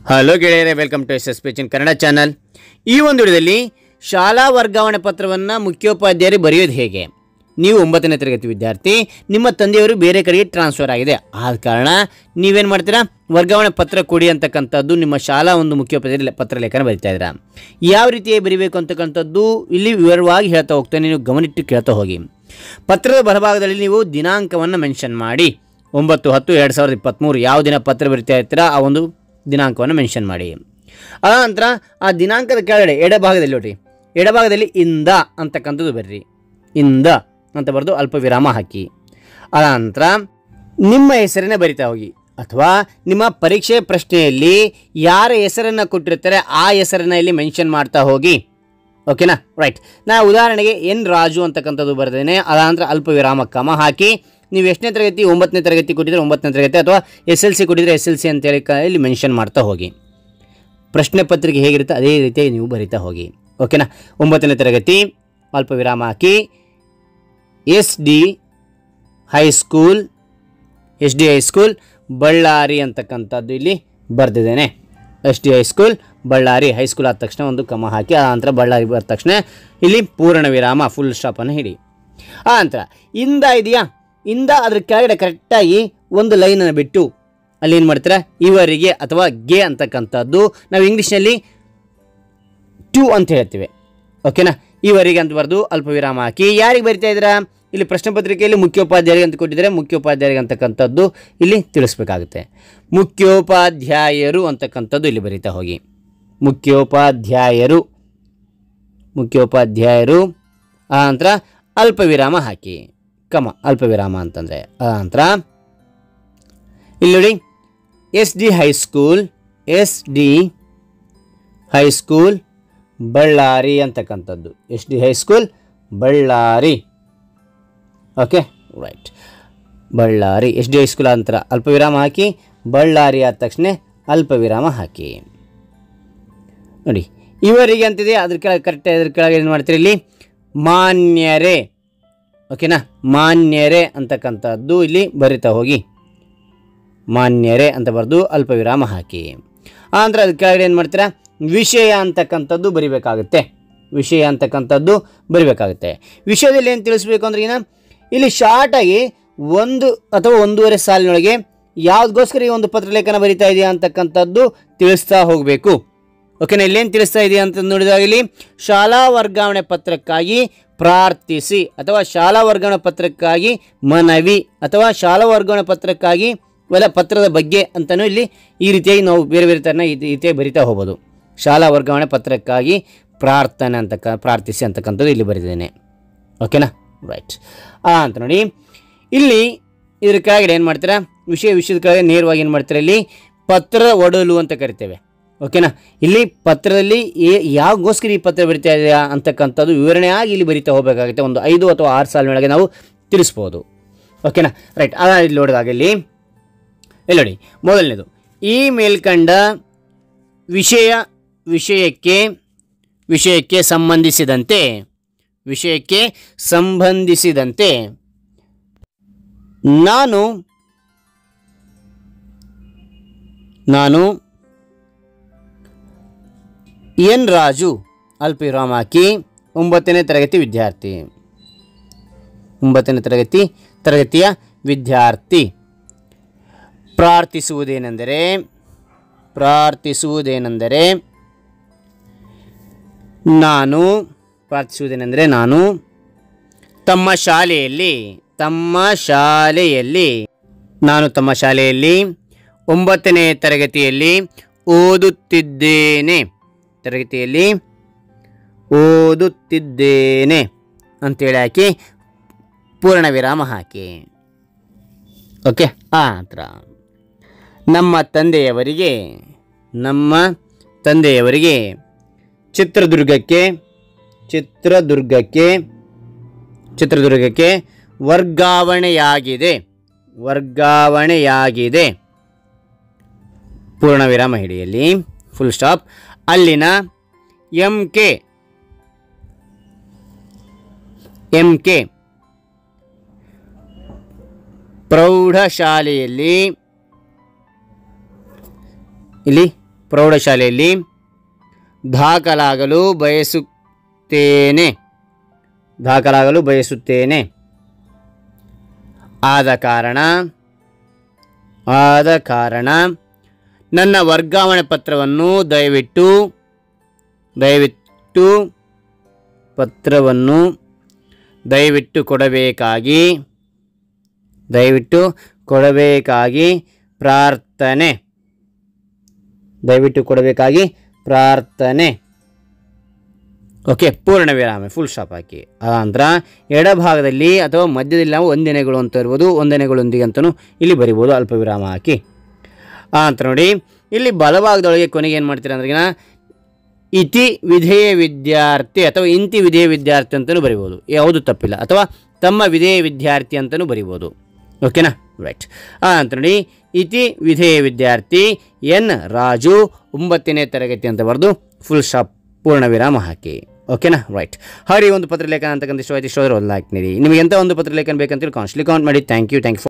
hello ಗೆಳೆಯರೆ welcome to S S ಪೆಚಿನ್ Kannada channel ಈ ಒಂದು ವಿಡಿಯೋದಲ್ಲಿ ಶಾಲಾ ವರ್ಗಾವಣೆ ಪತ್ರವನ್ನು ಮುಖ್ಯೋಪಾಧ್ಯಾಯರು ಬರೆಯೋದು ಹೇಗೆ ನೀವು ಒಂಬತ್ತನೇ ತರಗತಿ ವಿದ್ಯಾರ್ಥಿ ನಿಮ್ಮ ತಂದೆಯವರು ಬೇರೆ ಕಡೆಗೆ ಟ್ರಾನ್ಸ್ಫರ್ ಆಗಿದೆ ಆದ ಕಾರಣ ನೀವೇನು ಮಾಡ್ತೀರಾ ವರ್ಗಾವಣೆ ಪತ್ರ ಕೊಡಿ ಅಂತಕ್ಕಂಥದ್ದು ನಿಮ್ಮ ಶಾಲಾ ಒಂದು ಮುಖ್ಯೋಪಾಧ್ಯಾಯ ಪತ್ರ ಲೇಖನ ಬರಿತಾ ಇದ್ದೀರಾ ಯಾವ ರೀತಿಯಾಗಿ ಬರಿಬೇಕು ಅಂತಕ್ಕಂಥದ್ದು ಇಲ್ಲಿ ವಿವರವಾಗಿ ಹೇಳ್ತಾ ಹೋಗ್ತೇನೆ ನೀವು ಗಮನಿಟ್ಟು ಕೇಳ್ತಾ ಹೋಗಿ ಪತ್ರದ ಬಲಭಾಗದಲ್ಲಿ ನೀವು ದಿನಾಂಕವನ್ನು ಮೆನ್ಷನ್ ಮಾಡಿ ಒಂಬತ್ತು ಹತ್ತು ಎರಡು ಸಾವಿರದ ಇಪ್ಪತ್ತ್ಮೂರು ಯಾವ ದಿನ ಪತ್ರ ಬರಿತಾ ಇರ್ತೀರಾ ಆ ಒಂದು ದಿನಾಂಕವನ್ನು ಮೆನ್ಷನ್ ಮಾಡಿ ಅನಂತರ ಆ ದಿನಾಂಕದ ಕೆಳಗಡೆ ಎಡಭಾಗದಲ್ಲಿ ನೋಡಿ ಎಡಭಾಗದಲ್ಲಿ ಇಂದ ಅಂತಕ್ಕಂಥದ್ದು ಬರ್ರಿ ಇಂದ ಅಂತ ಬರೆದು ಅಲ್ಪ ವಿರಾಮ ಹಾಕಿ ಅನಂತರ ನಿಮ್ಮ ಹೆಸರನ್ನೇ ಬರಿತಾ ಹೋಗಿ ಅಥವಾ ನಿಮ್ಮ ಪರೀಕ್ಷೆ ಪ್ರಶ್ನೆಯಲ್ಲಿ ಯಾರ ಹೆಸರನ್ನು ಕೊಟ್ಟಿರ್ತಾರೆ ಆ ಹೆಸರನ್ನು ಇಲ್ಲಿ ಮೆನ್ಷನ್ ಮಾಡ್ತಾ ಹೋಗಿ ಓಕೆನಾ ರೈಟ್ ನಾ ಉದಾಹರಣೆಗೆ ಎನ್ ರಾಜು ಅಂತಕ್ಕಂಥದ್ದು ಬರ್ದೇನೆ ಅದಾನಂತರ ಅಲ್ಪ ವಿರಾಮ ಕಮ ಹಾಕಿ ನೀವು ಎಷ್ಟನೇ ತರಗತಿ ಒಂಬತ್ತನೇ ತರಗತಿ ಕೊಟ್ಟಿದ್ರೆ ಒಂಬತ್ತನೇ ತರಗತಿ ಅಥವಾ ಎಸ್ ಎಲ್ ಸಿ ಕೊಟ್ಟಿದ್ರೆ ಎಸ್ ಎಲ್ ಸಿ ಅಂತೇಳಿ ಕ- ಇಲ್ಲಿ ಮೆನ್ಷನ್ ಮಾಡ್ತಾ ಹೋಗಿ ಪ್ರಶ್ನೆ ಪತ್ರಿಕೆ ಹೇಗಿರುತ್ತೆ ಅದೇ ರೀತಿಯಾಗಿ ನೀವು ಬರಿತಾ ಹೋಗಿ ಓಕೆನಾ ಒಂಬತ್ತನೇ ತರಗತಿ ಅಲ್ಪ ವಿರಾಮ ಹಾಕಿ S D high school S D high school Ballari ಅಂತಕ್ಕಂಥದ್ದು ಇಲ್ಲಿ ಬರೆದಿದ್ದೇನೆ S D high school Ballari high school ಆದ ತಕ್ಷಣ ಒಂದು ಕಮ ಹಾಕಿ ಆ ನಂತರ ಬಳ್ಳಾರಿ ಬರೆದ ತಕ್ಷಣ ಇಲ್ಲಿ ಪೂರ್ಣ ವಿರಾಮ ಫುಲ್ ಸ್ಟಾಪನ್ನು ಹಿಡಿ ಆ ನಂತರ ಇಂದ ಇದೆಯಾ ಇಂದ ಅದ್ರ ಕೆಳಗಡೆ ಕರೆಕ್ಟಾಗಿ ಒಂದು ಲೈನನ್ನು ಬಿಟ್ಟು ಅಲ್ಲಿ ಏನು ಮಾಡ್ತೀರಾ ಇವರಿಗೆ ಅಥವಾ ಗೆ ಅಂತಕ್ಕಂಥದ್ದು ನಾವು ಇಂಗ್ಲೀಷ್ನಲ್ಲಿ ಟು ಅಂತ ಹೇಳ್ತೀವಿ ಓಕೆನಾ ಇವರಿಗೆ ಅಂತ ಬರೆದು ಅಲ್ಪ ವಿರಾಮ ಹಾಕಿ ಯಾರಿಗೆ ಬರಿತಾ ಇದ್ದೀರಾ ಇಲ್ಲಿ ಪ್ರಶ್ನೆ ಪತ್ರಿಕೆಯಲ್ಲಿ ಮುಖ್ಯೋಪಾಧ್ಯಾಯರಿಗೆ ಅಂತ ಕೊಟ್ಟಿದ್ದಾರೆ ಮುಖ್ಯೋಪಾಧ್ಯಾಯರಿಗೆ ಅಂತಕ್ಕಂಥದ್ದು ಇಲ್ಲಿ ತಿಳಿಸ್ಬೇಕಾಗುತ್ತೆ ಮುಖ್ಯೋಪಾಧ್ಯಾಯರು ಅಂತಕ್ಕಂಥದ್ದು ಇಲ್ಲಿ ಬರಿತಾ ಹೋಗಿ ಮುಖ್ಯೋಪಾಧ್ಯಾಯರು ಮುಖ್ಯೋಪಾಧ್ಯಾಯರು ಆ ನಂತರ ಅಲ್ಪ ವಿರಾಮ ಹಾಕಿ ಕಮ ಅಲ್ಪ ವಿರಾಮ ಅಂತಂದರೆ ಆ ನಂತರ ಇಲ್ಲಿ ನೋಡಿ S D high school S D high school Ballari ಅಂತಕ್ಕಂಥದ್ದು S D high school Ballari okay right Ballari S D high school ನಂತರ ಅಲ್ಪ ವಿರಾಮ ಹಾಕಿ ಬಳ್ಳಾರಿ ಆದ ತಕ್ಷಣ ಅಲ್ಪ ವಿರಾಮ ಹಾಕಿ ನೋಡಿ ಇವರಿಗೆ ಅಂತಿದೆ ಅದ್ರ ಕೆಳಗೆ ಕರೆಕ್ಟ್ ಅದ್ರ ಕೆಳಗೆ ಏನು ಮಾಡ್ತೀರಿ ಇಲ್ಲಿ ಮಾನ್ಯರೇ ಓಕೆನಾ ಮಾನ್ಯರೇ ಅಂತಕ್ಕಂಥದ್ದು ಇಲ್ಲಿ ಬರಿತಾ ಹೋಗಿ ಮಾನ್ಯರೇ ಅಂತ ಬರೆದು ಅಲ್ಪ ವಿರಾಮ ಹಾಕಿ ಆನಂತರ ಅದ್ರ ಕೆಳಗಡೆ ಏನು ಮಾಡ್ತೀರಾ ವಿಷಯ ಅಂತಕ್ಕಂಥದ್ದು ಬರಿಬೇಕಾಗುತ್ತೆ ವಿಷಯ ಅಂತಕ್ಕಂಥದ್ದು ಬರಿಬೇಕಾಗುತ್ತೆ ವಿಷಯದಲ್ಲಿ ಏನು ತಿಳಿಸ್ಬೇಕು ಅಂದ್ರೆ ಏನ ಇಲ್ಲಿ ಶಾರ್ಟಾಗಿ ಒಂದು ಅಥವಾ ಒಂದೂವರೆ ಸಾಲಿನೊಳಗೆ ಯಾವುದಕ್ಕೋಸ್ಕರ ಈ ಒಂದು ಪತ್ರಲೇಖನ ಬರಿತಾ ಇದೆಯಾ ಅಂತಕ್ಕಂಥದ್ದು ತಿಳಿಸ್ತಾ ಹೋಗಬೇಕು ಓಕೆನಾ ಇಲ್ಲೇನು ತಿಳಿಸ್ತಾ ಇದೆಯಾ ಅಂತ ನೋಡಿದಾಗ ಇಲ್ಲಿ ಶಾಲಾ ವರ್ಗಾವಣೆ ಪತ್ರಕ್ಕಾಗಿ ಪ್ರಾರ್ಥಿಸಿ ಅಥವಾ ಶಾಲಾ ವರ್ಗಾವಣೆ ಪತ್ರಕ್ಕಾಗಿ ಮನವಿ ಅಥವಾ ಶಾಲಾ ವರ್ಗಾವಣೆ ಪತ್ರಕ್ಕಾಗಿ ಇವೆಲ್ಲ ಪತ್ರದ ಬಗ್ಗೆ ಅಂತಲೂ ಇಲ್ಲಿ ಈ ರೀತಿಯಾಗಿ ನಾವು ಬೇರೆ ಬೇರೆ ಥರನ ಈ ರೀತಿಯಾಗಿ ಬರಿತಾ ಹೋಗ್ಬೋದು ಶಾಲಾ ವರ್ಗಾವಣೆ ಪತ್ರಕ್ಕಾಗಿ ಪ್ರಾರ್ಥನೆ ಅಂತಕ್ಕ ಪ್ರಾರ್ಥಿಸಿ ಅಂತಕ್ಕಂಥದ್ದು ಇಲ್ಲಿ ಬರೆದಿದ್ದೇನೆ ಓಕೆನಾ ರೈಟ್ ಆ ಅಂತ ನೋಡಿ ಇಲ್ಲಿ ಇದ್ರ ಕೆಳಗಡೆ ಏನು ಮಾಡ್ತೀರಾ ವಿಷಯ ವಿಷಯದ ಕೆಳಗೆ ನೇರವಾಗಿ ಏನು ಮಾಡ್ತೀರಾ ಇಲ್ಲಿ ಪತ್ರದ ಒಡಲು ಅಂತ ಕರಿತೇವೆ ಓಕೆನಾ ಇಲ್ಲಿ ಪತ್ರದಲ್ಲಿ ಏ- ಯಾವಾಗೋಸ್ಕರ ಈ ಪತ್ರ ಬರಿತಾ ಇದೆಯಾ ಅಂತಕ್ಕಂಥದ್ದು ವಿವರಣೆಯಾಗಿ ಇಲ್ಲಿ ಬರಿತಾ ಹೋಗಬೇಕಾಗುತ್ತೆ ಒಂದು ಐದು ಅಥವಾ ಆರು ಸಾಲಿನೊಳಗೆ ನಾವು ತಿಳಿಸ್ಬೋದು ಓಕೆನಾ ರೈಟ್ ಅದ ಇಲ್ಲಿ ನೋಡಿದಾಗ ಇಲ್ಲಿ ಇಲ್ಲಿ ನೋಡಿ ಮೊದಲನೇದು ಈ ಮೇಲ್ಕಂಡ ವಿಷಯ ವಿಷಯಕ್ಕೆ ವಿಷಯಕ್ಕೆ ಸಂಬಂಧಿಸಿದಂತೆ ವಿಷಯಕ್ಕೆ ಸಂಬಂಧಿಸಿದಂತೆ ನಾನು ನಾನು ಎನ್ ರಾಜು ಅಲ್ಪಿರಾಮ್ ಹಾಕಿ ಒಂಬತ್ತನೇ ತರಗತಿ ವಿದ್ಯಾರ್ಥಿ ಒಂಬತ್ತನೇ ತರಗತಿ ತರಗತಿಯ ವಿದ್ಯಾರ್ಥಿ ಪ್ರಾರ್ಥಿಸುವುದೇನೆಂದರೆ ಪ್ರಾರ್ಥಿಸುವುದೇನೆಂದರೆ ನಾನು ಪ್ರಾರ್ಥಿಸುವುದೇನೆಂದರೆ ನಾನು ತಮ್ಮ ಶಾಲೆಯಲ್ಲಿ ತಮ್ಮ ಶಾಲೆಯಲ್ಲಿ ನಾನು ತಮ್ಮ ಶಾಲೆಯಲ್ಲಿ ಒಂಬತ್ತನೇ ತರಗತಿಯಲ್ಲಿ ಓದುತ್ತಿದ್ದೇನೆ ತರಗತಿಯಲ್ಲಿ ಓದುತ್ತಿದ್ದೇನೆ ಅಂತೇಳಿ ಹಾಕಿ ಪೂರ್ಣ ವಿರಾಮ ಹಾಕಿ ಓಕೆ ಆ ನಂತರ ನಮ್ಮ ತಂದೆಯವರಿಗೆ ನಮ್ಮ ತಂದೆಯವರಿಗೆ ಚಿತ್ರದುರ್ಗಕ್ಕೆ ಚಿತ್ರದುರ್ಗಕ್ಕೆ ಚಿತ್ರದುರ್ಗಕ್ಕೆ ವರ್ಗಾವಣೆಯಾಗಿದೆ ವರ್ಗಾವಣೆಯಾಗಿದೆ ಪೂರ್ಣ ವಿರಾಮ ಹಿಡಿಯಲ್ಲಿ ಫುಲ್ ಸ್ಟಾಪ್ ಅಲ್ಲಿನ ಎಂ ಕೆ ಎಂ ಕೆ ಪ್ರೌಢಶಾಲೆಯಲ್ಲಿ ಇಲ್ಲಿ ಪ್ರೌಢಶಾಲೆಯಲ್ಲಿ ದಾಖಲಾಗಲು ಬಯಸುತ್ತೇನೆ ದಾಖಲಾಗಲು ಬಯಸುತ್ತೇನೆ ಆದ ಕಾರಣ ಆದ ಕಾರಣ ನನ್ನ ವರ್ಗಾವಣೆ ಪತ್ರವನ್ನು ದಯವಿಟ್ಟು ದಯವಿಟ್ಟು ಪತ್ರವನ್ನು ದಯವಿಟ್ಟು ಕೊಡಬೇಕಾಗಿ ದಯವಿಟ್ಟು ಕೊಡಬೇಕಾಗಿ ಪ್ರಾರ್ಥನೆ ದಯವಿಟ್ಟು ಕೊಡಬೇಕಾಗಿ ಪ್ರಾರ್ಥನೆ ಓಕೆ ಪೂರ್ಣ ವಿರಾಮ ಫುಲ್ ಸ್ಟಾಪ್ ಹಾಕಿ ಅನಂತರ ಎಡಭಾಗದಲ್ಲಿ ಅಥವಾ ಮಧ್ಯದಲ್ಲಿ ನಾವು ವಂದನೆಗಳು ಅಂತ ಇರ್ಬೋದು ವಂದನೆಗಳೊಂದಿಗೆ ಅಂತಲೂ ಇಲ್ಲಿ ಬರಿಬೋದು ಅಲ್ಪ ವಿರಾಮ ಹಾಕಿ ಆ ಅಂತ ನೋಡಿ ಇಲ್ಲಿ ಬಲಭಾಗದೊಳಗೆ ಕೊನೆಗೆ ಏನು ಮಾಡ್ತೀರಾ ಅಂದ್ರೆ ಇತಿ ವಿಧೇಯ ವಿದ್ಯಾರ್ಥಿ ಅಥವಾ ಇಂತಿ ವಿಧೇಯ ವಿದ್ಯಾರ್ಥಿ ಅಂತಲೂ ಬರಿಬೋದು ಯಾವುದು ತಪ್ಪಿಲ್ಲ ಅಥವಾ ತಮ್ಮ ವಿಧೇಯ ವಿದ್ಯಾರ್ಥಿ ಅಂತಲೂ ಬರಿಬೋದು ಓಕೆನಾ ರೈಟ್ ಆ ಅಂತ ನೋಡಿ ಇತಿ ವಿಧೇಯ ವಿದ್ಯಾರ್ಥಿ ಎನ್ ರಾಜು ಒಂಬತ್ತನೇ ತರಗತಿ ಅಂತ ಬರೆದು ಫುಲ್ ಸ್ಟಾಪ್ ಪೂರ್ಣ ವಿರಾಮ ಹಾಕಿ ಓಕೆನಾ ರೈಟ್ ಹರಿ ಒಂದು ಪತ್ರಲೇಖನ ಅಂತಕ್ಕಂಥ ಇಷ್ಟವಾಯ್ತು ಇಷ್ಟವಾದ್ರೆ ಒಂದು ಲೈಕ್ ನೀಡಿ ನಿಮಗೆ ಎಂಥ ಒಂದು ಪತ್ರಲೇಖನ ಬೇಕಂತೇಳಿ ಕಾನ್ಸ್ಟ್ಲಿ ಕೌಂಟ್ ಮಾಡಿ ಥ್ಯಾಂಕ್ ಯು ಥ್ಯಾಂಕ್ ಯು